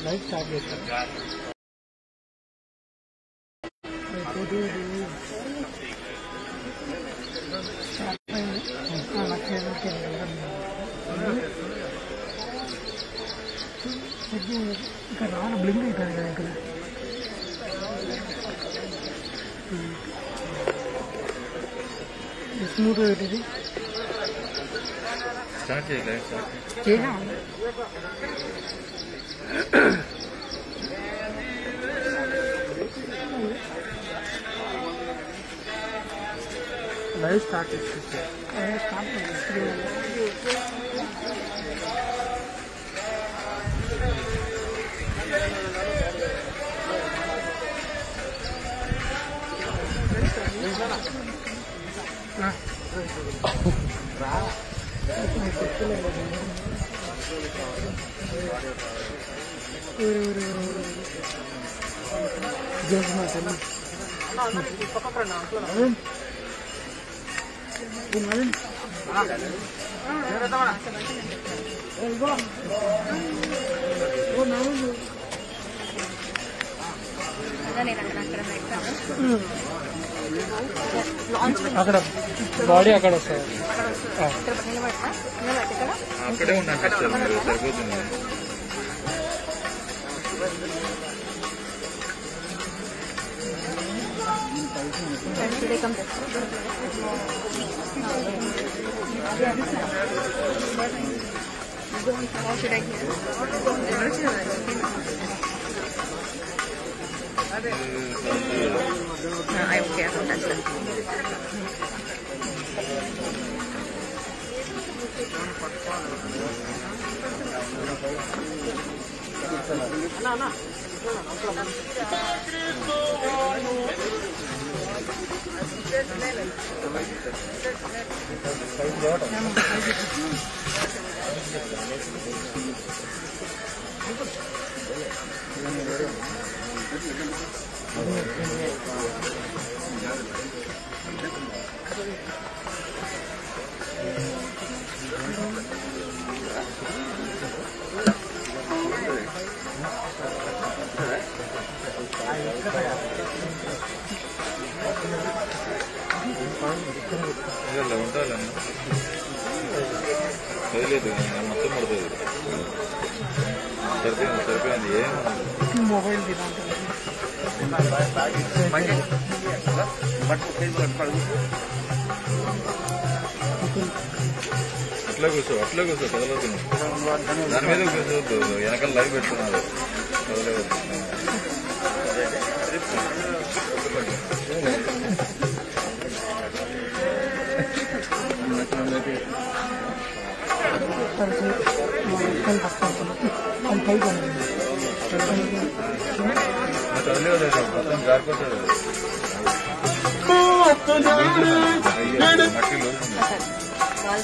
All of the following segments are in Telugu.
లైట్ స్టార్ట్ చేస్తాను అయిపోతే ఇది స్టార్ట్ అయింది. ఆ, లక్ష యాభై కిలోమీటర్లు. ఇది ఇక్కడ రాను బ్లింక్ అవుతుంది కదా ఇక్కడ స్మూత్ పెట్టేది స్టార్ట్ చేయలేదు స్టార్ట్ చేసాం లైవ్ స్టార్ట్ చేసేసి స్టార్ట్ అక్కడ బాడీ అక్కడ వస్తుంది అక్కడే ఉన్నాను సార్ మీరు సరిపోతుంది ఇలా ఉంటాలన్న వదిలేదు మొత్తం పడుతుంది సరిపోయింది సరిపోయింది ఏం మొబైల్ దినాంత అట్లా కూర్చో అట్లా కూర్చో కదలవుతుంది దాని మీద కూర్చోవద్దు వెనకాల లైవ్ పెడుతున్నారు కదలవద్దు కలిసి కలిసి పట్టుకుంటున్నాం అది పైకి ఉంది. కదలేదు మొత్తం జారిపోతాడు అయ్యో, మట్టి లోతుంది.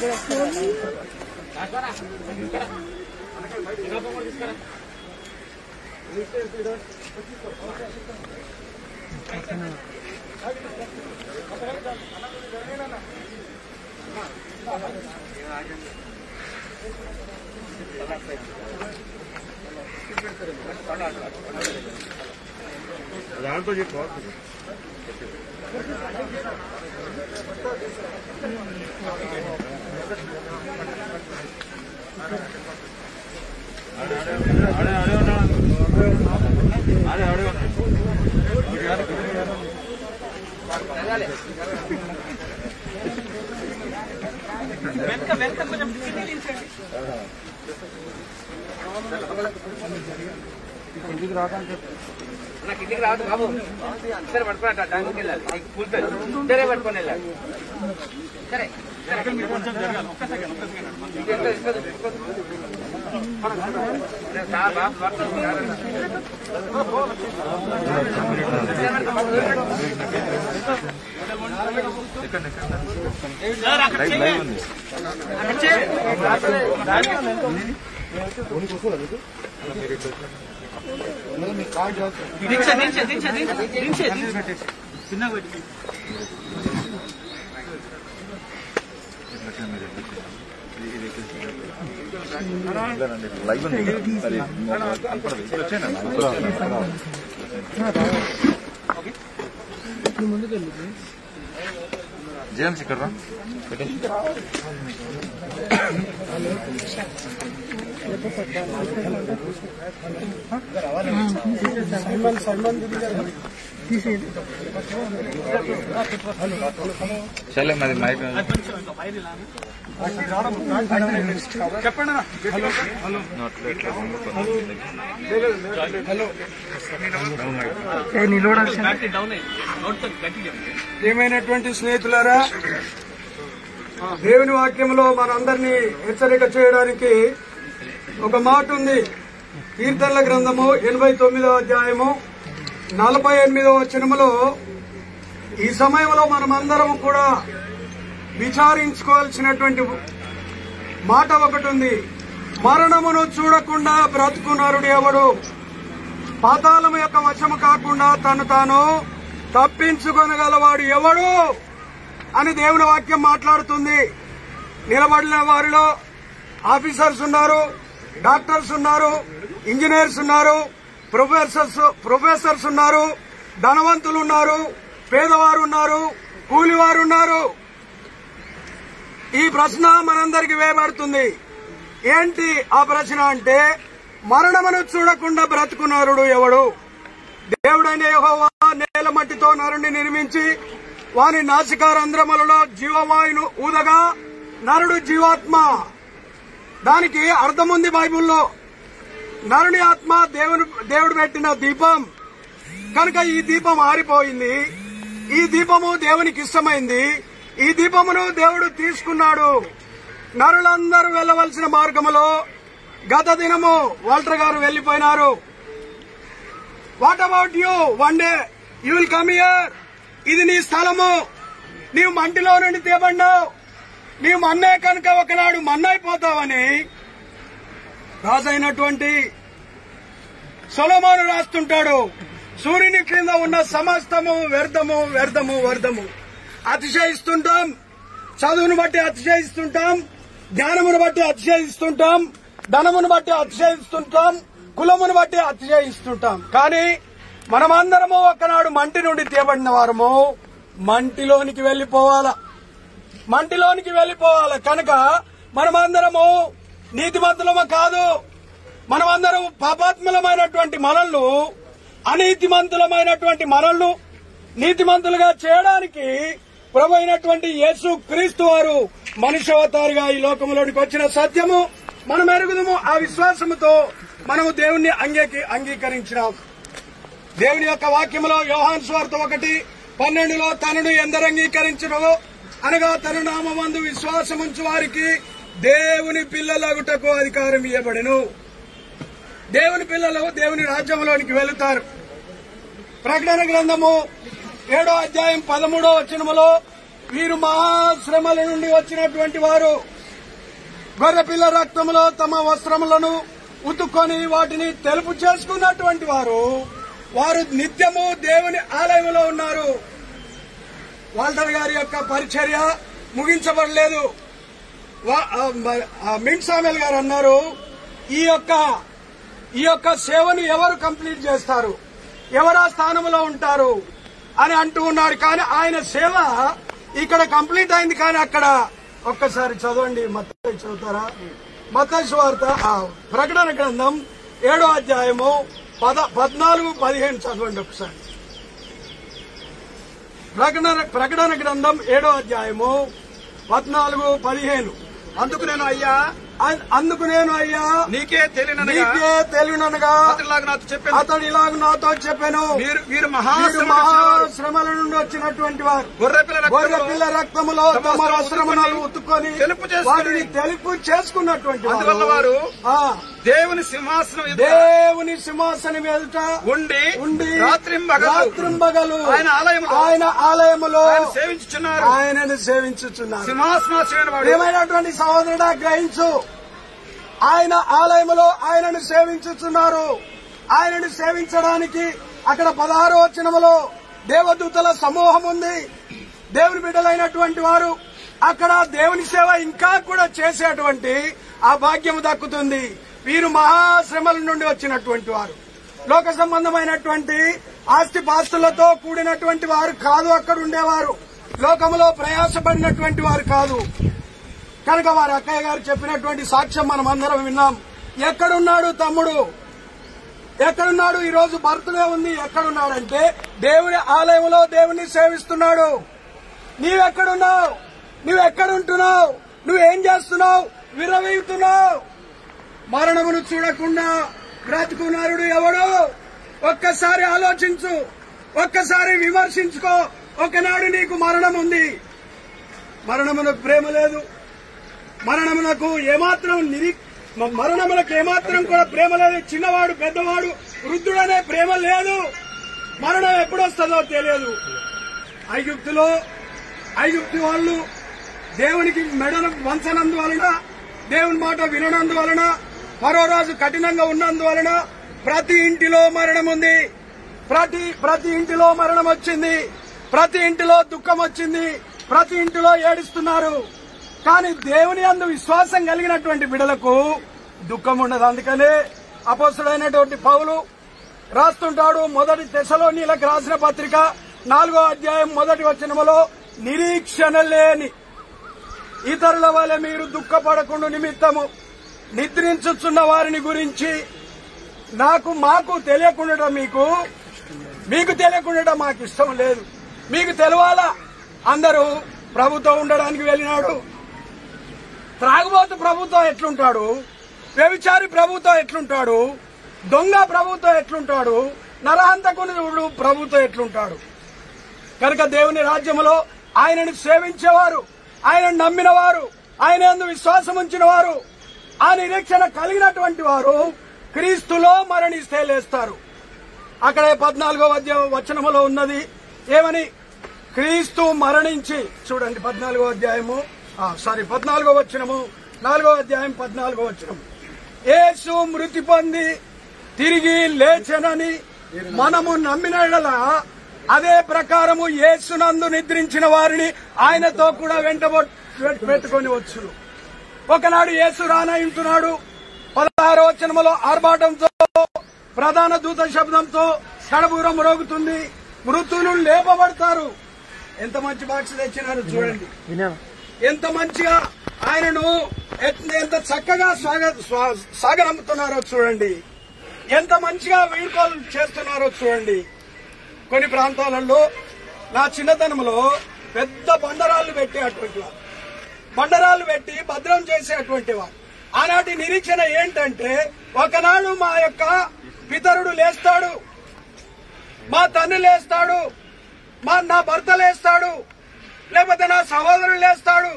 నాకు ఇంటికి రావద్దు బాబు సరే పట్టుకుని అట్లా ట్యాంక్కి వెళ్ళాలి నీకు కూలుతుంది సరే పట్టుకొని వెళ్ళాలి సరే తీసుకో, తీసుకో, తీసుకో. సార్, బాబు, పట్టుకో, సార్. లైవ్ లైవ్ ఉంది లైవ్ ఉంది మరి కనపడదు. ఇప్పుడు వచ్చేయండి అన్న. ఇప్పుడు వచ్చేయండి. జేమ్స్ ఇక్కడ రా పెట్టేసి చల్లే మరి మైక్ ఏ నిలవడాల్సిన ఏమైనటువంటి స్నేహితులారా దేవుని వాక్యంలో మనందరినీ హెచ్చరిక చేయడానికి ఒక మాట ఉంది కీర్తనల గ్రంథము ఎనభై తొమ్మిదో అధ్యాయము నలభై ఎనిమిదో వచనములో ఈ సమయంలో మనమందరం కూడా విచారించుకోవాల్సినటువంటి మాట ఒకటి ఉంది మరణమును చూడకుండా బ్రతుకు నరుడు ఎవడు పాతాళం యొక్క వశము కాకుండా తను తాను తప్పించుకొనగలవాడు ఎవడు అని దేవుని వాక్యం మాట్లాడుతుంది నిలబడిన వారిలో ఆఫీసర్స్ ఉన్నారు డాక్టర్స్ ఉన్నారు ఇంజనీర్స్ ఉన్నారు ప్రొఫెసర్స్ ప్రొఫెసర్స్ ఉన్నారు ధనవంతులు ఉన్నారు పేదవారు ఉన్నారు కూలివారు ఉన్నారు ఈ ప్రశ్న మనందరికి వేయబడుతుంది ఏంటి ఆ ప్రశ్న అంటే మరణమును చూడకుండా బ్రతుకున్నారుడు ఎవడు దేవుడైన యెహోవా నేల మట్టితో నరుని నిర్మించి వాని నాసికారంధ్రములలో జీవవాయును ఊదగా నరుడు జీవాత్మ దానికి అర్థం ఉంది బైబిల్లో నరుని ఆత్మ దేవుని దేవుడు పెట్టిన దీపం కనుక ఈ దీపం ఆరిపోయింది ఈ దీపము దేవునికి ఇష్టమైంది ఈ దీపమును దేవుడు తీసుకున్నాడు నరులందరూ వెళ్ళవలసిన మార్గములో గత దినము వాల్టర్ గారు వెళ్లిపోయినారు what about you one day you will come here ఇది నీ స్థలము నీవు మంటిలో నుండి తేబడినావు నీవు మన్నే కనుక ఒకనాడు మన్నైపోతావని రాజైనటువంటి సొలమాను రాస్తుంటాడు సూర్యుని క్రింద ఉన్న సమస్తము వ్యర్థము వ్యర్థము వ్యర్థము అతిశయిస్తుంటాం చదువును బట్టి అతిశయిస్తుంటాం జ్ఞానమును బట్టి అతిశయిస్తుంటాం ధనమును బట్టి అతిశయిస్తుంటాం కులమును బట్టి అతిశయిస్తుంటాం కానీ మనమందరము ఒకనాడు మంటి నుండి తేబడిన వారము మంటిలోనికి వెళ్లిపోవాలా మంటిలోనికి వెళ్లిపోవాలి కనుక మనమందరము నీతిమంతులము కాదు మనమందరం పాపాత్ములమైనటువంటి మనల్ని అనీతిమంతులమైనటువంటి మనల్ని నీతిమంతులుగా చేయడానికి ప్రభు అయినటువంటి యేసు క్రీస్తు వారు మనుష్యవతారిగా ఈ లోకంలోనికి వచ్చిన సత్యము మనం ఎరుగుదము ఆ విశ్వాసముతో మనము దేవుణ్ణి అంగీకి అంగీకరించినాం దేవుని యొక్క వాక్యములో యోహాన్ స్వార్థ ఒకటి పన్నెండులో తనను ఎందరు అంగీకరించినవో అనగా తన నామందు విశ్వాసముంచు వారికి దేవుని పిల్లలగుటకు అధికారం ఇవ్వబడెను దేవుని పిల్లలు దేవుని రాజ్యంలోనికి వెళుతారు ప్రకటన గ్రంథము ఏడో అధ్యాయం పదమూడో వచనములో వీరు మహాశ్రమల నుండి వచ్చినటువంటి వారు గొర్రెపిల్ల రక్తములో తమ వస్త్రములను ఉతుక్కొని వాటిని తెలుపు చేసుకున్నటువంటి వారు వారు నిత్యము దేవుని ఆలయంలో ఉన్నారు వాల్టర్ గారి యొక్క పరిచర్య ముగించబడలేదు వా- ఆ, మ- ఆ, మింట్ సామెల్ గారు అన్నారు ఈ యొక్క ఈ యొక్క సేవను ఎవరు కంప్లీట్ చేస్తారు ఎవరు ఆ స్థానంలో ఉంటారు అని అంటూ ఉన్నాడు కానీ ఆయన సేవ ఇక్కడ కంప్లీట్ అయింది కానీ అక్కడ ఒక్కసారి చదవండి మత్తయి చదువుతారా మత్తయి వార్త ప్రకటన గ్రంథం ఏడో అధ్యాయము పద పద్నాలుగు పదిహేను చదవండి ఒకసారి ప్రకటన ప్రకటన గ్రంథం ఏడో అధ్యాయము పద్నాలుగు పదిహేను అందుకు నేను అయ్యా అ- అందుకు నేను అయ్యా నీకే తెలియననగా నీకే తెలియనగా అతనిలాగా నాతో చెప్పాను అతడు ఇలాగ నాతో చెప్పాను వీరు వీరు వీరు మహాశ్రమ మహాశ్రమల నుండి వచ్చినటువంటి వారు గొర్రెపిల్ల గొర్రె రక్తములో పిల్ల రక్తములో తమ తమ వస్త్రములు వస్త్రములను ఉత్తుకొని తెలుపు చేసుకొని వాటిని తెలుపు చేసుకున్నటువంటి అందువల్ల వారు ఆ, దేవుని సింహాసనం ఎదుట దేవుని సింహాసనం ఎదుట ఉండి ఉండి రాత్రింబగలు రాత్రింబగలు ఆయన ఆలయములో ఆయన ఆలయములో ఆయన సేవించుచున్నారు ఆయనను సేవించుచున్నారు సింహాసనాశ్రమైన వాడు ఏమైనటువంటి సహోదరుడా గ్రహించు ఆయన ఆలయములో ఆయనను సేవించుచున్నారు ఆయనను సేవించడానికి అక్కడ పదహారో వచనములో దేవదూతల సమూహం ఉంది దేవుని బిడ్డలైనటువంటి వారు అక్కడ దేవుని సేవ ఇంకా కూడా చేసేటువంటి ఆ భాగ్యం దక్కుతుంది వీరు మహాశ్రమల నుండి వచ్చినటువంటి వారు లోక సంబంధమైనటువంటి ఆస్తి పాస్తులతో కూడినటువంటి వారు కాదు అక్కడ ఉండేవారు లోకములో ప్రయాసపడినటువంటి వారు కాదు కనుక వారి అక్కయ్య గారు చెప్పినటువంటి సాక్ష్యం మనం అందరం విన్నాం ఎక్కడున్నాడు తమ్ముడు ఎక్కడున్నాడు ఈ రోజు బర్త్డే ఉంది ఎక్కడున్నాడంటే దేవుని ఆలయంలో దేవుని సేవిస్తున్నాడు నీవెక్కడున్నావు నువ్వెక్కడుంటున్నావు నువ్వేం చేస్తున్నావు విరవీగుతున్నావు మరణమును చూడకుండా బ్రతుకున్నారుడు ఎవడు ఒక్కసారి ఆలోచించు ఒక్కసారి విమర్శించుకో ఒకనాడు నీకు మరణం ఉంది మరణమునకు ప్రేమ లేదు మరణమునకు ఏమాత్రం నిరి మ- మరణమునకు ఏమాత్రం కూడా ప్రేమ లేదు చిన్నవాడు పెద్దవాడు వృద్ధుడనే ప్రేమ లేదు మరణం ఎప్పుడొస్తుందో తెలియదు ఐగుప్తులో ఐగుప్తు వాళ్ళు దేవునికి మెడను వంచనందువలన దేవుని మాట విననందువలన మరో రోజు కఠినంగా ఉన్నందువలన ప్రతి ఇంటిలో మరణం ఉంది ప్రతి ప్రతి ఇంటిలో మరణం వచ్చింది ప్రతి ఇంటిలో దుఃఖం వచ్చింది ప్రతి ఇంటిలో ఏడుస్తున్నారు కానీ దేవుని అందు విశ్వాసం కలిగినటువంటి బిడలకు దుఃఖం ఉండదు అందుకనే అపోసుడైనటువంటి పౌలు రాస్తుంటాడు మొదటి దశలో నీళ్ళకి రాసిన పత్రిక నాలుగో అధ్యాయం మొదటి వచనములో నిరీక్షణ లేని ఇతరుల వల్ల మీరు దుఃఖపడకుండా నిమిత్తము నిద్రించుచున్న వారిని గురించి నాకు మాకు తెలియకుండా మీకు మీకు తెలియకుండా మాకు ఇష్టం లేదు మీకు తెలవాలా అందరూ ప్రభుతో ఉండడానికి వెళ్ళినాడు త్రాగుబోతు ప్రభుతో ఎట్లుంటాడు వ్యభిచారి ప్రభుతో ఎట్లుంటాడు దొంగ ప్రభుతో ఎట్లుంటాడు నరహంతకుడు ప్రభుతో ఎట్లుంటాడు కనుక దేవుని రాజ్యములో ఆయనను సేవించేవారు ఆయనను నమ్మిన వారు ఆయన యందు విశ్వాసం ఉంచిన వారు ఆ నిరీక్షణ కలిగినటువంటి వారు క్రీస్తులో మరణిస్తే లేస్తారు అక్కడే పద్నాలుగో అధ్యాయం వచనములో ఉన్నది ఏమని క్రీస్తు మరణించి చూడండి పద్నాలుగో అధ్యాయము ఆ, సారీ పద్నాలుగో వచనము నాలుగో అధ్యాయం పద్నాలుగో వచనము యేసు మృతి పొంది తిరిగి లేచెనని మనము నమ్మిన యెడల అదే ప్రకారము యేసునందు నిద్రించిన వారిని ఆయనతో కూడా వెంట పెట్టుకొని వచ్చును ఒకనాడు యేసు రానయింటున్నాడు పదహారో వచనములో ఆర్భాటంతో ప్రధాన దూత శబ్దంతో కడబూరం మ్రోగుతుంది మృతులు లేపబడతారు ఎంత మంచి బాక్స్ తెచ్చినారు చూడండి ఎంత మంచిగా ఆయనను ఎట్- ఎంత చక్కగా స్వాగ స్వా- సాగనంపుతున్నారో చూడండి ఎంత మంచిగా వీడ్కోలు చేస్తున్నారో చూడండి కొన్ని ప్రాంతాలలో నా చిన్నతనంలో పెద్ద బండరాళ్ళు పెట్టేటువంటి వారు బండరాలు పెట్టి భద్రం చేసేటువంటి వారు ఆనాటి నిరీక్షణ ఏంటంటే ఒకనాడు మా యొక్క పితరుడు లేస్తాడు మా తండ్రి లేస్తాడు మా నా భర్త లేస్తాడు లేకపోతే నా సహోదరుడు లేస్తాడు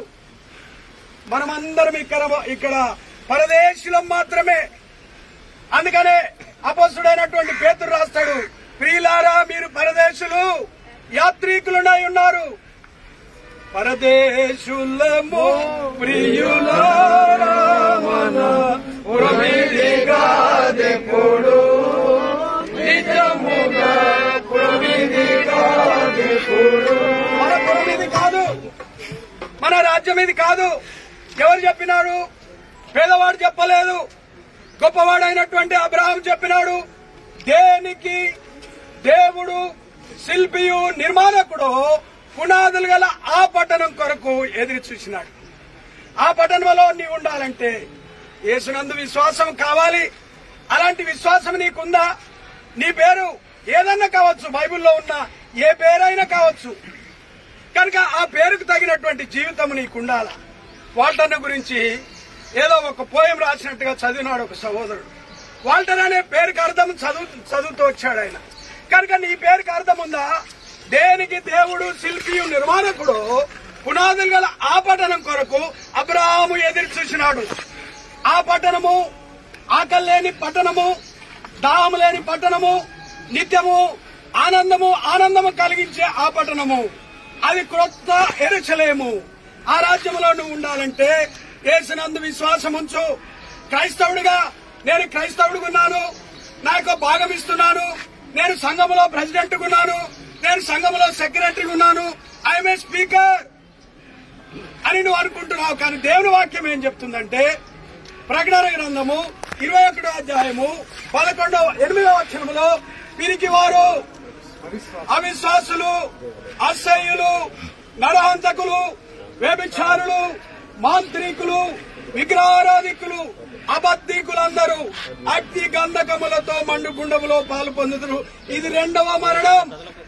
మనమందరం ఇక్కడ ఇక్కడ పరదేశులం మాత్రమే అందుకనే అపోసుడైనటువంటి పేతురు రాస్తాడు ప్రియులారా మీరు పరదేశులు యాత్రికులునై ఉన్నారు పరదేశులము ప్రియులారా మన పురమిది కాదెప్పుడు నిజముగా పురమిది కాదెప్పుడు మన పురమిది కాదు మన రాజ్యం ఇది కాదు ఎవరు చెప్పినారు పేదవాడు చెప్పలేదు గొప్పవాడైనటువంటి అబ్రహాం చెప్పినాడు దేనికి దేవుడు శిల్పియు నిర్మాణకుడు పునాదులు గల ఆ పట్టణం కొరకు ఎదురు చూసినాడు ఆ పట్టణంలో నీవు ఉండాలంటే యేసునందు విశ్వాసం కావాలి అలాంటి విశ్వాసం నీకుందా నీ పేరు ఏదన్నా కావచ్చు బైబిల్లో ఉన్న ఏ పేరైనా కావచ్చు కనుక ఆ పేరుకు తగినటువంటి జీవితం నీకు ఉండాలా వాల్టర్న గురించి ఏదో ఒక పోయం రాసినట్టుగా చదివినాడు ఒక సహోదరుడు వాల్టర్ అనే పేరుకి అర్థం చదువు చదువుతూ వచ్చాడు ఆయన కనుక నీ పేరుకి అర్థం ఉందా దేనికి దేవుడు శిల్పియు నిర్మాణకుడు పునాదులు గల ఆ పట్టణం కొరకు అబ్రాహాము ఎదురు చూసినాడు ఆ పట్టణము ఆకలి లేని పట్టణము దాహము లేని పట్టణము నిత్యము ఆనందము ఆనందము కలిగించే ఆ పట్టణము అది క్రొత్త ఎరుచలేము ఆ రాజ్యంలో నువ్వు ఉండాలంటే ఏసునందు విశ్వాసం ఉంచు క్రైస్తవుడిగా నేను క్రైస్తవుడిగా ఉన్నాను నాకు భాగం ఇస్తున్నాను నేను సంఘములో ప్రెసిడెంట్ ఉన్నాను నేను సంఘములో సెక్రటరీ ఉన్నాను ఐఎమ్ ఏ స్పీకర్ అని నువ్వు అనుకుంటున్నావు కానీ దేవుని వాక్యం ఏం చెప్తుందంటే ప్రకటన గ్రంథము ఇరవై ఒకటో అధ్యాయము పదకొండవ ఎనిమిదవ అక్షరములో వీరికి వారు అవిశ్వాసులు అసహ్యులు నరహంతకులు వ్యభిచారులు మాంత్రికులు విగ్రహారాధికులు అబద్ధికులందరూ అగ్ని గంధకములతో మండుగుండములో పాలు పొందుతురు ఇది రెండవ మరణం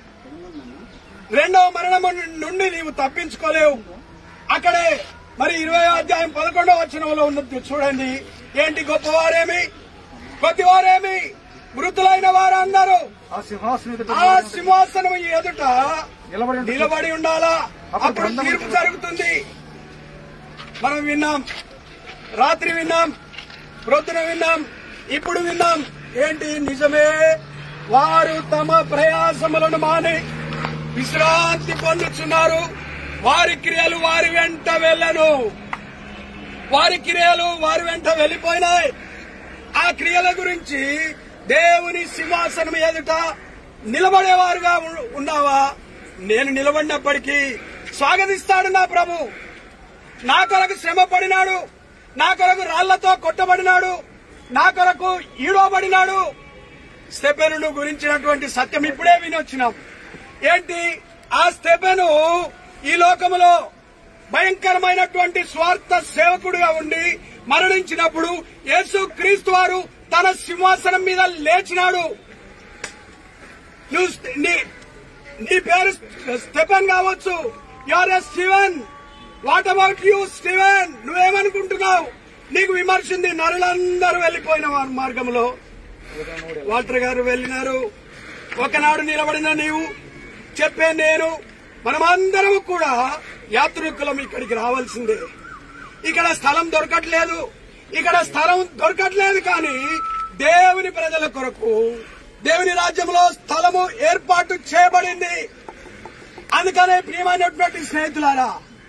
రెండవ మరణం నుండి నీవు తప్పించుకోలేవు అక్కడే మరి ఇరవై అధ్యాయం పదకొండవ వచనంలో ఉన్నది చూడండి ఏంటి గొప్పవారేమి కొద్దివారేమి మృతులైన వారందరూ ఆ సింహాసనం ఎదుట ఆ సింహాసనం ఎదుట నిలబడి నిలబడి ఉండాలా అప్పుడు తీర్పు జరుగుతుంది మనం విన్నాం రాత్రి విన్నాం ప్రొద్దున విన్నాం ఇప్పుడు విన్నాం ఏంటి నిజమే వారు తమ ప్రయాసములను మాని విశ్రాంతి పొందుతున్నారు వారి క్రియలు వారి వెంట వెళ్ళను వారి క్రియలు వారి వెంట వెళ్ళిపోయినాయి ఆ క్రియల గురించి దేవుని సింహాసనం ఎదుట నిలబడేవారుగా ఉ- ఉన్నావా నేను నిలబడినప్పటికీ స్వాగతిస్తాడు నా ప్రభు నా కొరకు శ్రమ పడినాడు నా కొరకు రాళ్లతో కొట్టబడినాడు నా కొరకు ఈడవబడినాడు స్టెపెను గురించినటువంటి సత్యం ఇప్పుడే వినొచ్చినాం ఏంటి ఆ స్టెపెను ఈ లోకములో భయంకరమైనటువంటి స్వార్థ సేవకుడిగా ఉండి మరణించినప్పుడు యేసు క్రీస్తు వారు తన సింహాసనం మీద లేచినాడు నువ్వు స్ట్- నీ నీ పేరు స్టెఫెన్ కావచ్చు you're a Steven what about you Steven నువ్వేమనుకుంటున్నావు నీకు విమర్శ ఉంది నరులందరూ వెళ్లిపోయిన వారి మార్గంలో వాల్టర్ గారు వెళ్ళినారు ఒకనాడు నిలబడిన నీవు చెప్పే నేను మనమందరం కూడా యాత్రికులం ఇక్కడికి రావాల్సిందే ఇక్కడ స్థలం దొరకట్లేదు ఇక్కడ స్థలం దొరకట్లేదు కానీ దేవుని ప్రజల కొరకు దేవుని రాజ్యంలో స్థలము ఏర్పాటు చేయబడింది అందుకనే ప్రియమైనటువంటి స్నేహితులారా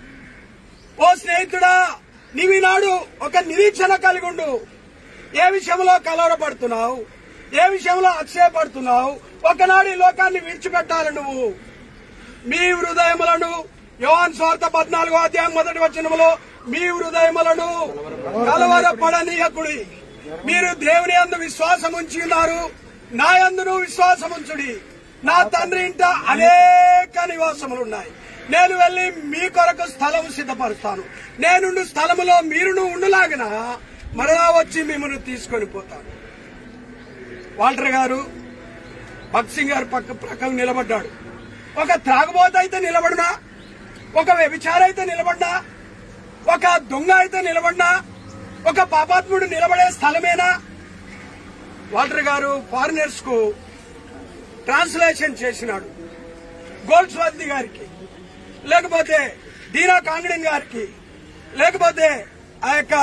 ఓ స్నేహితుడా నీవినాడు ఒక నిరీక్షణ కలిగి ఉండు ఏ విషయంలో కలవరపడుతున్నావు ఏ విషయంలో అక్షయపడుతున్నావు ఒకనాడు ఈ లోకాన్ని విడిచిపెట్టాలి నువ్వు మీ హృదయములను యోహాన్ స్వార్థ పద్నాలుగో అధ్యాయం మొదటి వచనములో మీ హృదయములను కలవరపడనీయకుడి మీరు దేవుని అందు విశ్వాసం ఉంచి ఉన్నారు నా అందును విశ్వాసం ఉంచుడి నా తండ్రి ఇంట అనేక నివాసములున్నాయి నేను వెళ్లి మీ కొరకు స్థలం సిద్ధపరుస్తాను నేనుండు స్థలములో మీరును ఉండులాగిన మరలా వచ్చి మిమ్మల్ని తీసుకొని పోతాను వాల్టర్ గారు భగత్ సింగ్ గారు పక్క ప్రక్కన నిలబడ్డాడు ఒక త్రాగుబోత అయితే నిలబడినా ఒక వ్యభిచార అయితే నిలబడినా ఒక దొంగ అయితే నిలబడినా ఒక పాపాత్ముడు నిలబడే స్థలమేనా వాల్టర్ గారు ఫారినర్స్ కు ట్రాన్స్లేషన్ చేసినాడు గోల్డ్స్వాతి గారికి లేకపోతే దీనా కాంగ్రెన్ గారికి లేకపోతే ఆ యొక్క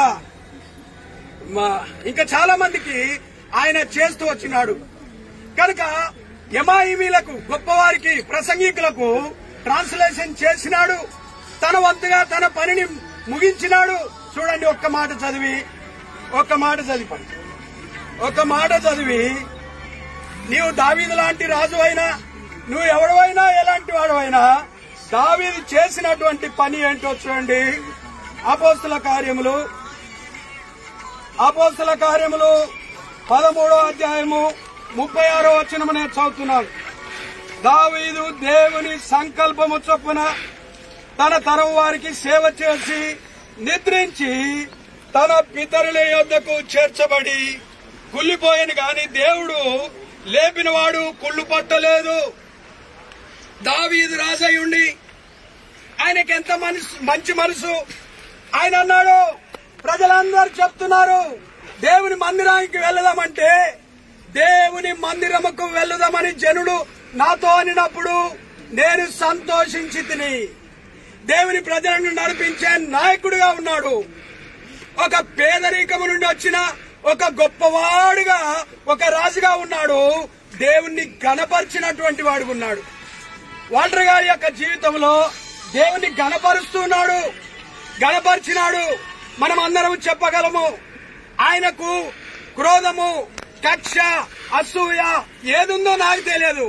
మా- ఇంకా చాలా మందికి ఆయన చేస్తూ వచ్చినాడు కనుక యమాయిమీలకు గొప్పవారికి ప్రసంగికులకు ట్రాన్స్లేషన్ చేసినాడు తన వంతుగా తన పనిని ముగించినాడు చూడండి ఒక్క మాట చదివి ఒక్క మాట చదివి ఒక్క మాట చదివి నీవు దావీదు లాంటి రాజు అయినా నువ్వు ఎవడవైనా ఎలాంటి వాడవైనా దావీదు చేసినటువంటి పని ఏంటో చూడండి అపోస్తుల కార్యములు అపోస్తుల కార్యములు పదమూడో అధ్యాయము ముప్పై ఆరో వచనము నేను చదువుతున్నాను దావీదు దేవుని సంకల్పము చొప్పున తన తరం వారికి సేవ చేసి నిద్రించి తన పితరుల యొద్దకు చేర్చబడి కుళ్ళిపోయాను గాని దేవుడు లేపినవాడు కుళ్ళు పట్టలేదు దావీదు రాజై ఉండి ఆయనకి ఎంత మనసు మంచి మనసు ఆయన అన్నాడు ప్రజలందరూ చెప్తున్నారు దేవుని మందిరానికి వెళ్దామంటే దేవుని మందిరముకు వెళ్దామని జనుడు నాతో అనినప్పుడు నేను సంతోషించి తిని దేవుని ప్రజలను నడిపించే నాయకుడిగా ఉన్నాడు ఒక పేదరికము నుండి వచ్చిన ఒక గొప్పవాడుగా ఒక రాజుగా ఉన్నాడు దేవుణ్ణి గణపరిచినటువంటి వాడు ఉన్నాడు వాల్టర్ గారి యొక్క జీవితంలో దేవుని గణపరుస్తున్నాడు గణపరిచినాడు మనం అందరం చెప్పగలము ఆయనకు క్రోధము కక్ష అసూయ ఏదుందో నాకు తెలియదు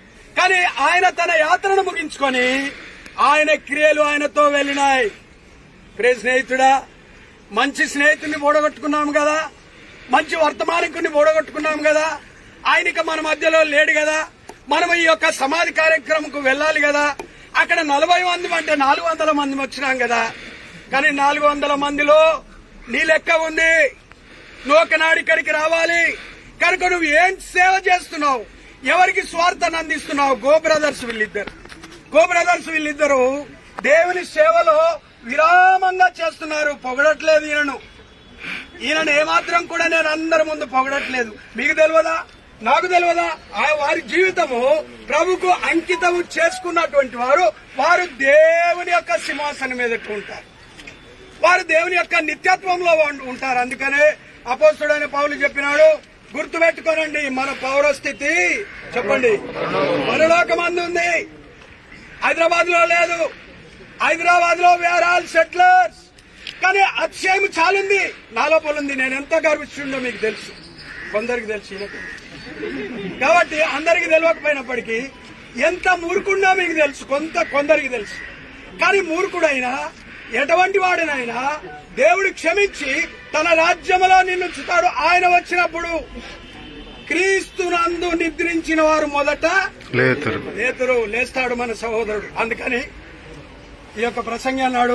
కానీ ఆయన తన యాత్రను ముగించుకొని ఆయన క్రియలు ఆయనతో వెళ్ళినాయి ప్రే స్నేహితుడా మంచి స్నేహితుడిని ఓడగొట్టుకున్నాం కదా మంచి వర్తమానికుడిని ఓడగొట్టుకున్నాం కదా ఆయనకి మన మధ్యలో లేడు కదా మనం ఈ యొక్క సమాధి కార్యక్రమంకు వెళ్ళాలి కదా అక్కడ నలభై మంది అంటే నాలుగు వందల మంది వచ్చినాం కదా కానీ నాలుగు వందల మందిలో నీ లెక్క ఉంది నువ్వు ఒకనాడు ఇక్కడికి రావాలి కనుక నువ్వు ఏం సేవ చేస్తున్నావు ఎవరికి స్వార్థాన్ని అందిస్తున్నావు గో బ్రదర్స్ వీళ్ళిద్దరు గో బ్రదర్స్ వీళ్ళిద్దరు దేవుని సేవలో విరామంగా చేస్తున్నారు పొగడట్లేదు ఈయనను ఈయనను ఏమాత్రం కూడా నేను అందరి ముందు పొగడట్లేదు మీకు తెలియదా నాకు తెలియదా ఆ వారి జీవితము ప్రభుకు అంకితము చేసుకున్నటువంటి వారు వారు దేవుని యొక్క సింహాసనం మీద ఉంటారు వారు దేవుని యొక్క నిత్యత్వంలో ఉం- ఉంటారు అందుకనే అపోస్తుడైన పౌలు చెప్పినాడు గుర్తుపెట్టుకోనండి మన పౌరస్థితి చెప్పండి పరలోకమందు ఉంది హైదరాబాద్ లో లేదు హైదరాబాద్ లో వేర్ ఆల్ సెటిలర్స్ కానీ అతిశయం చాలుంది నా లోపల ఉంది నేను ఎంత గర్విస్తుండో మీకు తెలుసు కొందరికి తెలుసు ఈయనకు. కాబట్టి అందరికి తెలియకపోయినప్పటికీ ఎంత మూర్ఖుండో మీకు తెలుసు కొంత కొందరికి తెలుసు కానీ మూర్ఖుడైనా ఎటువంటి వాడినైనా దేవుడు క్షమించి తన రాజ్యములో నిన్నుచుతాడు ఆయన వచ్చినప్పుడు క్రీస్తునందు నిద్రించిన వారు మొదట లేతురు నేతరు లేస్తాడు మన సహోదరుడు అందుకని ఈ యొక్క ప్రసంగి అన్నాడు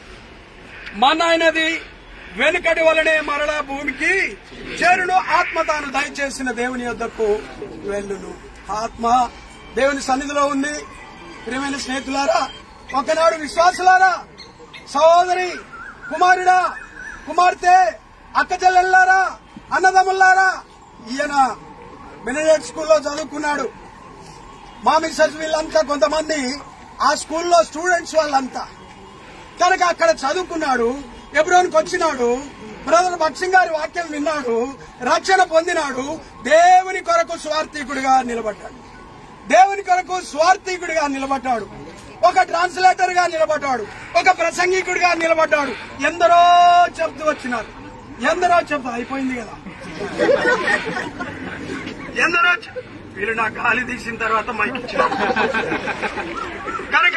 మనాయనది వెనుకటి వలనే మరలా భూమికి చేరును ఆత్మ తాను దయచేసిన దేవుని యొద్దకు వెళ్ళును ఆత్మ దేవుని సన్నిధిలో ఉంది ప్రియమైన స్నేహితులారా ఒకనాడు విశ్వాసులారా సహోదరి కుమారుడా కుమార్తె అక్క చెల్లెల్లారా అన్నదమ్ములారా ఈయన బెనడెట్ స్కూల్లో చదువుకున్నాడు మా మిస్సెస్ వీళ్ళంతా కొంతమంది ఆ స్కూల్లో స్టూడెంట్స్ వాళ్ళంతా కనుక అక్కడ చదువుకున్నాడు ఎబ్రోన్కి వచ్చినాడు బ్రదర్ భక్సింగ్ గారి వాక్యం విన్నాడు రక్షణ పొందినాడు దేవుని కొరకు స్వార్థికుడిగా నిలబడ్డాడు దేవుని కొరకు స్వార్థికుడిగా నిలబడ్డాడు ఒక ట్రాన్స్లేటర్ గా నిలబడ్డాడు ఒక ప్రసంగికుడిగా నిలబడ్డాడు ఎందరో చెప్తూ వచ్చినారు ఎందరో చెప్తూ అయిపోయింది కదా ఎందరో చె- వీళ్ళు నా గాలి తీసిన తర్వాత మైక్ ఇచ్చారు కనుక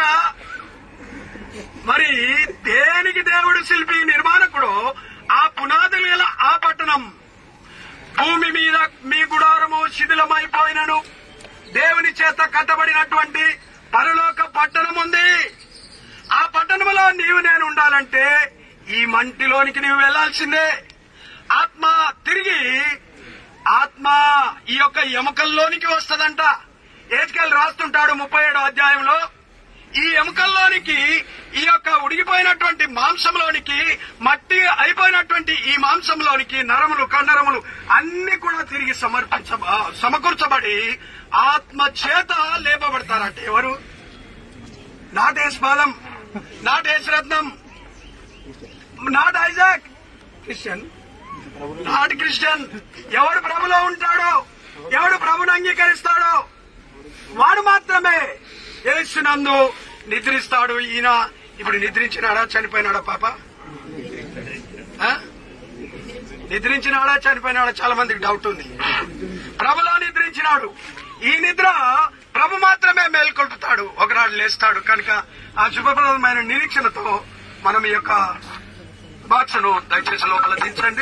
మరి దేనికి దేవుడు శిల్పి నిర్మాణకుడు ఆ పునాదులు గల ఆ పట్టణం భూమి మీద మీ గుడారము శిథిలమైపోయినను దేవుని చేత కట్టబడినటువంటి పరలోక పట్టణం ఉంది ఆ పట్టణంలో నీవు నేను ఉండాలంటే ఈ మంటిలోనికి నీవు వెళ్లాల్సిందే ఆత్మ తిరిగి ఆత్మ ఈ యొక్క ఎముకల్లోనికి వస్తదంట ఏజ్కెళ్ళి రాస్తుంటాడు ముప్పై ఏడో అధ్యాయంలో ఈ ఎముకల్లోనికి ఈ యొక్క ఉడిగిపోయినటువంటి మాంసంలోనికి మట్టి అయిపోయినటువంటి ఈ మాంసంలోనికి నరములు కండరములు అన్ని కూడా తిరిగి సమర్పించ సమకూర్చబడి ఆత్మ చేత లేపబడతారంటే ఎవరు నాటేస్ బాలం నాటేస్ Ratnam not Isaac Christian not Christian ఎవడు ప్రభులో ఉంటాడో ఎవడు ప్రభుని అంగీకరిస్తాడో వాడు మాత్రమే యేసునందు నిద్రిస్తాడు ఈయన ఇప్పుడు నిద్రించినాడా చనిపోయినాడా పాప ఆ? నిద్రించినాడా చనిపోయినాడా చాలా మందికి డౌట్ ఉంది ప్రభులో నిద్రించినాడు ఈ నిద్ర ప్రభు మాత్రమే మేల్కొల్పుతాడు ఒకనాడు లేస్తాడు కనుక ఆ శుభప్రదమైన నిరీక్షణతో మనం ఈ యొక్క బాక్స్ను దయచేసి లోపల దించండి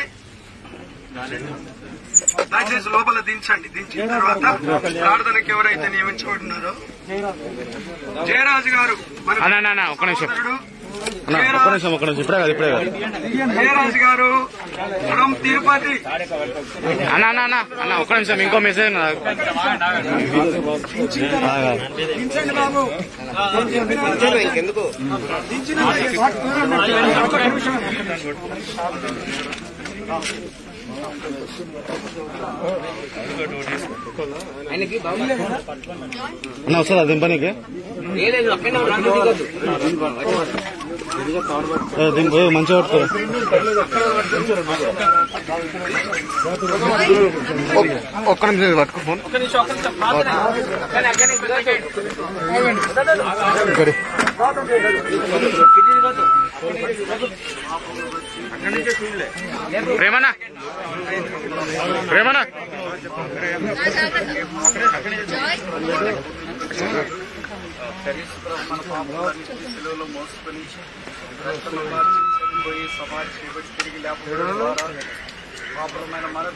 దయచేసి లోపల దించండి దించిన తర్వాత ప్రార్థనకి ఎవరైతే నియమించబడినారో జయరాజు గారు మన అన్న, అన్న, అన్న, ఒక్క నిమిషం. సోదరుడు అన్న, ఒక్క నిమిషం ఒక్క నిమిషం ఇప్పుడే కాదు ఇప్పుడే కాదు జయరాజు గారు ఫ్రమ్ తిరుపతి అన్న అన్న అన్న అన్న ఒక్క నిమిషం ఇంకో మెసేజ్ ఉన్నది. దించండి బాబు దించిన ఆయనకి బాగుంది అన్న వస్తుందా దింపనీకి లేదు అక్కడనే ఉన్నాడు దిగొద్దు. ఏ, దింపు ఏ, మంచిగా పట్టుకో ఒక్క నిమిషం ఇది పట్టుకో ఫోన్ కానీ అక్కడనే దిగొద్దు. ప్రేమనా ప్రేమనా శరీరం మన పాపాలన్నింటినీ సెలవులో మోసుకొని రక్తము కార్చి చనిపోయి సమాధి చేయబడి తిరిగి లేకపోవడం ద్వారా పాపరమైన మన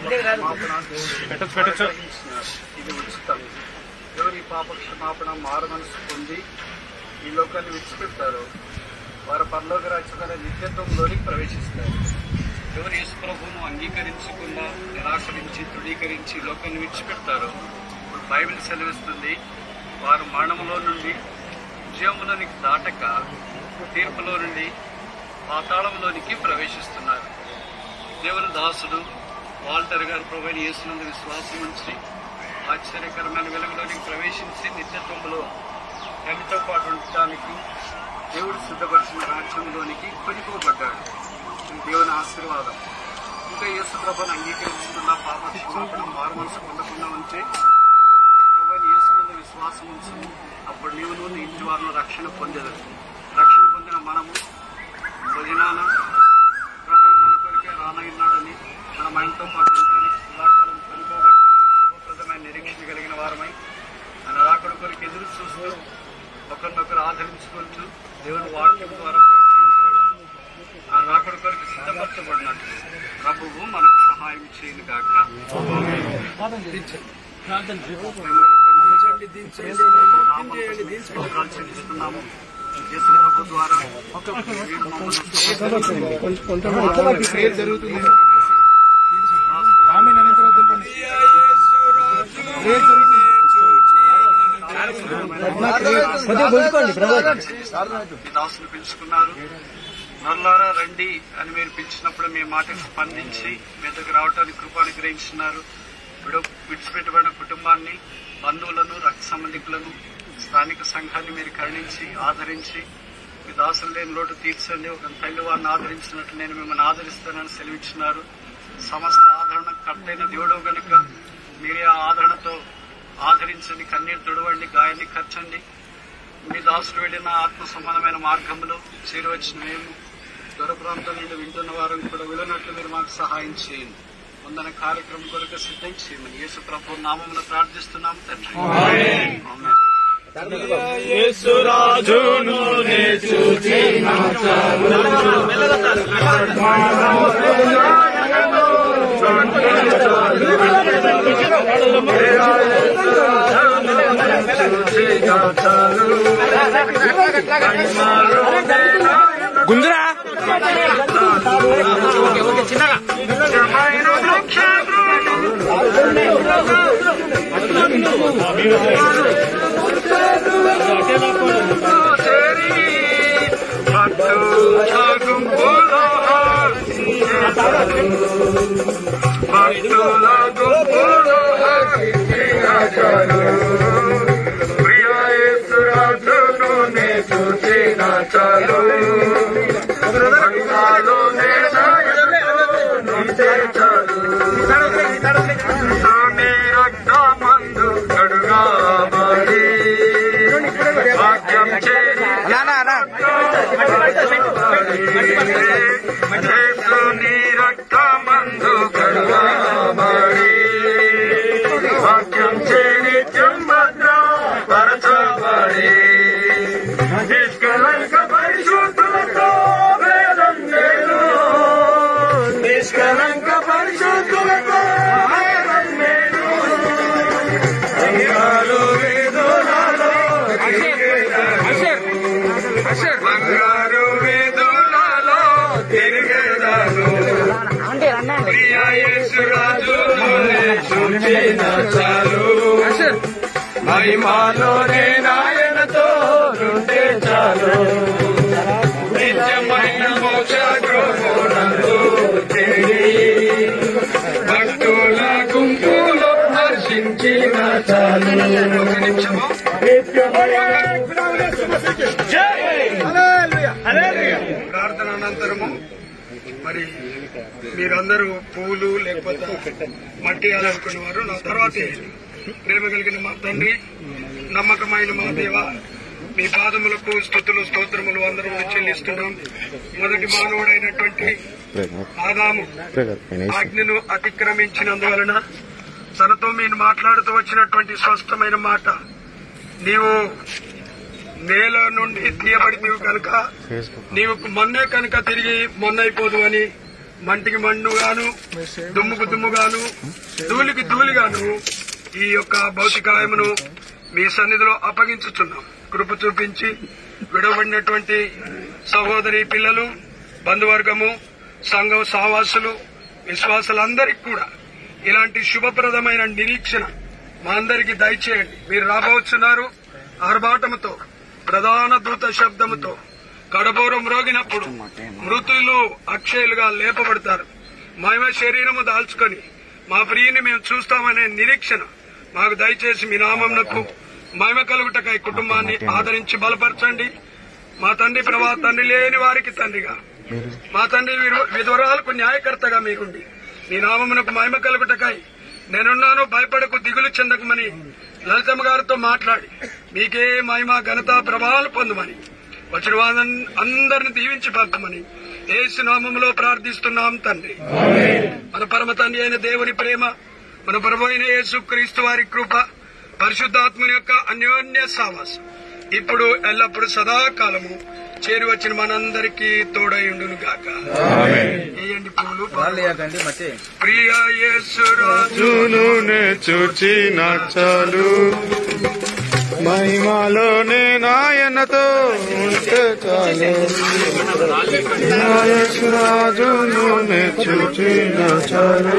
ఇది ఉచితం ఎవరి పాప క్షమాపణ మారు మనసు పొంది ఈ లోకాన్ని విడిచిపెడతారు వారు పరలోక రాజ్యమైన నిత్యత్వంలోనికి ప్రవేశిస్తారు ఎవరు యేసు ప్రభువును అంగీకరించకుండా నిరాకరించి తృణీకరించి లోకాన్ని విడిచిపెడతారో ఇప్పుడు బైబిల్ సెలవిస్తుంది వారు మరణములో నుండి జీవములోనికి దాటక తీర్పులో నుండి పాతాళంలోనికి ప్రవేశిస్తున్నారు దేవుని దాసుడు వాల్టర్ గారు ప్రభుత్వ యేసునందు విశ్వాసం ఉంచి ఆశ్చర్యకరమైన వెలుగులోనికి ప్రవేశించి నిత్యత్వంలో తల్లితో పాటు ఉండటానికి దేవుడు సిద్ధపరిచిన రాజ్యంలోనికి కొనిపోబడ్డాడు ఇది దేవుని ఆశీర్వాదం ఇంకా యేసు ప్రభుని అంగీకరిస్తున్న పాప క్షమాపణ మారు మనసు పొందకుండా ఉంటే ప్రభుని యేసు మీద విశ్వాసం ఉంచు అప్పుడు నీవు నువ్వు నీ ఇంటి వారిని రక్షణ పొందేదు రక్షణ పొందిన మనము భజనాన ప్రభు మన కొరికే రానయ్యున్నాడని మన ఆయనతో పాటు ఉండడానికి సదాకాలం కొనుకోబట్టమని శుభప్రదమైన నిరీక్షణ కలిగిన వారమై ఆయన రాకడ కొరికి ఎదురు చూస్తూ ఒకరినొకరు ఆదరించుకుంటూ దేవుని వాక్యం ద్వారా ప్రోత్సహించబడుతూ ఆ రాకడ కొరికి సిద్ధపరచబడినట్టు ప్రభువు మనకు సహాయం చేయను గాక చెల్లిస్తున్నాము యేసు ప్రభు ద్వారా మీరు మమ్మల్ని జరుగుతుంది మీ దాసులు పిలుచుకున్నారు నల్లారా రండి అని మీరు పిలిచినప్పుడు మీ మాటకు స్పందించి మీ దగ్గర రావడానికి కృప అనుగ్రహించినారు విడ విడిచిపెట్టబడిన కుటుంబాన్ని బంధువులను రక్త సంబంధికులను స్థానిక సంఘాన్ని మీరు కరుణించి ఆదరించి మీ దాసులు లేని లోటు తీర్చండి ఒక తల్లి వారిని ఆదరించినట్టు నేను మిమ్మల్ని ఆదరిస్తానని సెలవిచ్చినారు సమస్త ఆదరణ కర్తైన దేవుడు గనుక మీరే ఆ ఆదరణతో ఆదరించండి కన్నీరు తుడవండి గాయాన్ని ఖర్చండి మీ దాసులు వెళ్ళిన ఆత్మ సమానమైన మార్గంలో చేరవచ్చిన మేము దూర ప్రాంతం నుండి వింటున్న వారం కూడా వెళ్ళినట్లు మీరు మాకు సహాయం చేయండి ముందన కార్యక్రమం కొరకు సిద్ధం చేయమని యేసు ప్రభు నామంలో ప్రార్థిస్తున్నాం తండ్రి ఆమేన్. గుంజురా అన్నా అన్నా రక్తమందు కడుగాబడి వాక్యం చేరి చెంబద్ర పరచబడి నిష్కలంక పరిశుద్ధులతో వేదం నేను నిష్కలంక పరిశుద్ధులతో వేదం నేను బంగారు వేదులలో బంగారు వేదులలో తిరిగేదాను ప్రియా యేసురాజు చూచిన చాలు మహిమాలోనే నాయనతో ఉంటే చాలు నిత్యమైన మోక్ష గృహనందు చేరి భక్తుల గుంపులో హర్షించిన చాలు ఒక నిమిషము ప్రార్థన అనంతరము మరి మీరందరూ పూలు లేకపోతే మట్టి అనుకున్న వారు నా తర్వాత వేయండి. ప్రేమ కలిగిన మా తండ్రి నమ్మకమైన మా దేవ మీ పాదములకు స్థుతులు స్తోత్రములు అందరూ చెల్లిస్తున్నాం మొదటి మానవుడైనటువంటి ఆదాము ఆజ్ఞను అతిక్రమించినందువలన తనతో మీరు మాట్లాడుతూ వచ్చినటువంటి స్పష్టమైన మాట నీవు నేల నుండి తీయబడితివి కనుక నీవు మొన్నే కనుక తిరిగి మొన్నైపోదు అని మంటికి మన్నుగాను దుమ్ముకు దుమ్ముగాను ధూళికి ధూళిగాను ఈ యొక్క భౌతికాయమును మీ సన్నిధిలో అప్పగించుచున్నాం కృప చూపించి విడవబడినటువంటి సహోదరి పిల్లలు బంధువర్గము సంఘం సహవాసులు విశ్వాసులందరికీ కూడా ఇలాంటి శుభప్రదమైన నిరీక్షణ మా అందరికీ దయచేయండి మీరు రాబోతున్నారు ఆర్భాటముతో ప్రధాన దూత శబ్దముతో కడబోరం మ్రోగినప్పుడు మృతులు అక్షయులుగా లేపబడతారు మహిమ శరీరము దాల్చుకొని మా ప్రియుని మేము చూస్తామనే నిరీక్షణ మాకు దయచేసి మీ నామంనకు మహిమ కలుగుటకై కుటుంబాన్ని ఆదరించి బలపరచండి మా తండ్రి ప్రభా తండ్రి లేని వారికి తండ్రిగా మా తండ్రి విరు- విధవరాలకు న్యాయకర్తగా మీరుండి నీ నామమునకు మహిమ కలుగుటకై నేనున్నాను భయపడకు దిగులు చెందకమని లలితమ్మ గారితో మాట్లాడి మీకే మహిమ ఘనత ప్రభావాలు పొందమని వచ్చిన వారిని అందరిని దీవించి పంపమని ఏసు నామములో ప్రార్థిస్తున్నాం తండ్రి మన పరమ తండ్రి అయిన దేవుని ప్రేమ మన ప్రభు అయిన యేసు క్రీస్తు వారి కృప పరిశుద్ధాత్మని యొక్క అన్యోన్య సావాసం ఇప్పుడు ఎల్లప్పుడు సదాకాలము చేరి వచ్చిన మనందరికీ తోడయుండును గాక వేయండి పూలు ప్రియ యేసు రాజు చూలునే చూచిన చాలు మహిమలోనే నాయనతో ఉంటే చాలు రాజులోనే చూచిన చాలు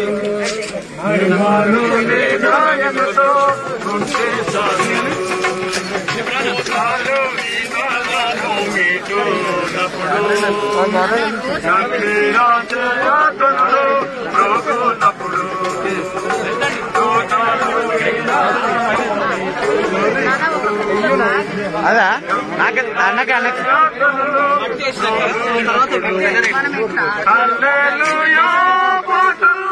మహిమలోనే నాయనతో ఉంటే చాలు చాలు ఈ బాధను మీటూనప్పుడు నమ్మి రాజయాతనలో రోగునప్పుడు అదా నాకు అన్నకి అన్నకి హల్లెలూయా పాటలు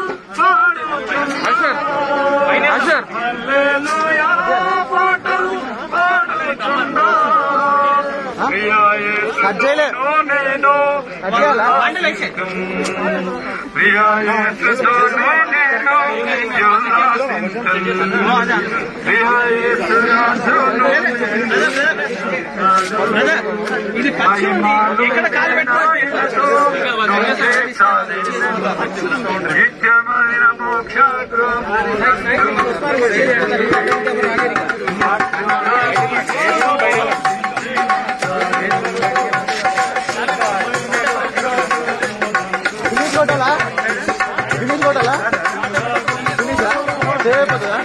హల్లెలూయా పాటలు పాడుచున్నా ప్రియా కట్ చేయలే. యేసుతో నేను కట్ చేయాలా? ప్రియా యేసుతో నేను యోనాసింతను. ప్రియా యేసురాజును ఇది ఇక్కడ కాలు నిత్యమైన మోక్ష ఫినిష్ కొట్టాలా ఫినిష్ కొట్టాలా ఫినిషా చేయకపోతుందా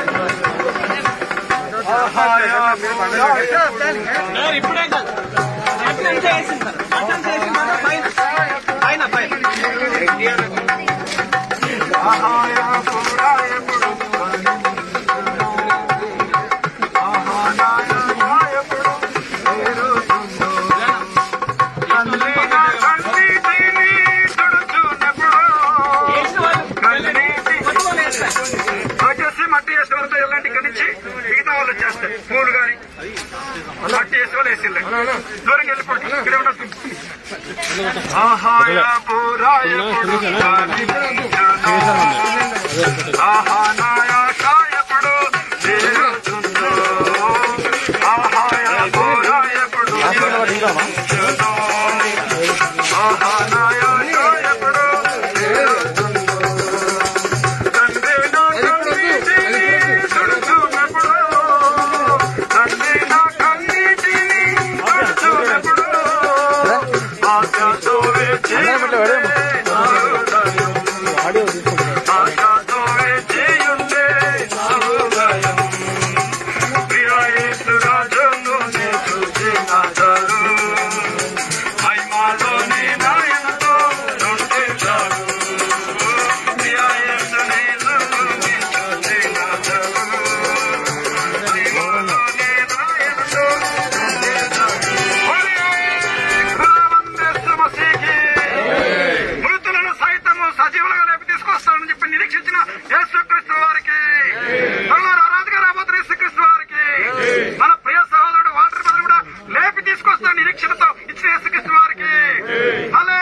వచ్చేసి మట్టి వేసే వాళ్ళతో వెళ్ళండి ఇక్కడి నుంచి మిగతా వాళ్ళు వచ్చేస్తారు పూలు గాని మట్టి వేసే వాళ్ళు వేసి దూరంగా వెళ్ళిపోండి ఇక్కడే ఉండదు ఆహాయ పూరాయ ఆహానాయ కాయపుడు తీరుచుందో. ఆహాయ పూరాయపుడు ఆహానాయ కాయపుడు తీరుచుందో. తండ్రి నా కన్నీటిని తుడుచునప్పుడు, తండ్రి నా కన్నీటిని తుడుచునప్పుడు, ఆశతో వేచి ఉండే నా హృదయం. ఆశతో వేచి ఉండే నా హృదయం. ప్రియ యేసు రాజును నే చూసిన చాలు. మహిమలోని నాయనతో నుండి చాలు. ప్రియ యేసు నేను నే చూసిన చాలు. మహిమలోని నాయనతో నుండి చాలు. ఖుదావందేస్తు మసీకి. మృతులను సైతము సజీవులుగా లేపి తీసుకొస్తానని చెప్పి నిరీక్షించిన యేసుక్రీస్తు వారికి త్వరలో ఆరాధగా రాబోతున్న యేసుక్రీస్తు వారికి మన ప్రియ సహోదరుడు వాటర్ బదులు కూడా లేపి తీసుకొస్తాను నిరీక్షణతో ఇచ్చిన యేసుక్రీస్తు వారికి హలే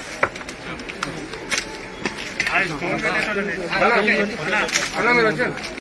లూయా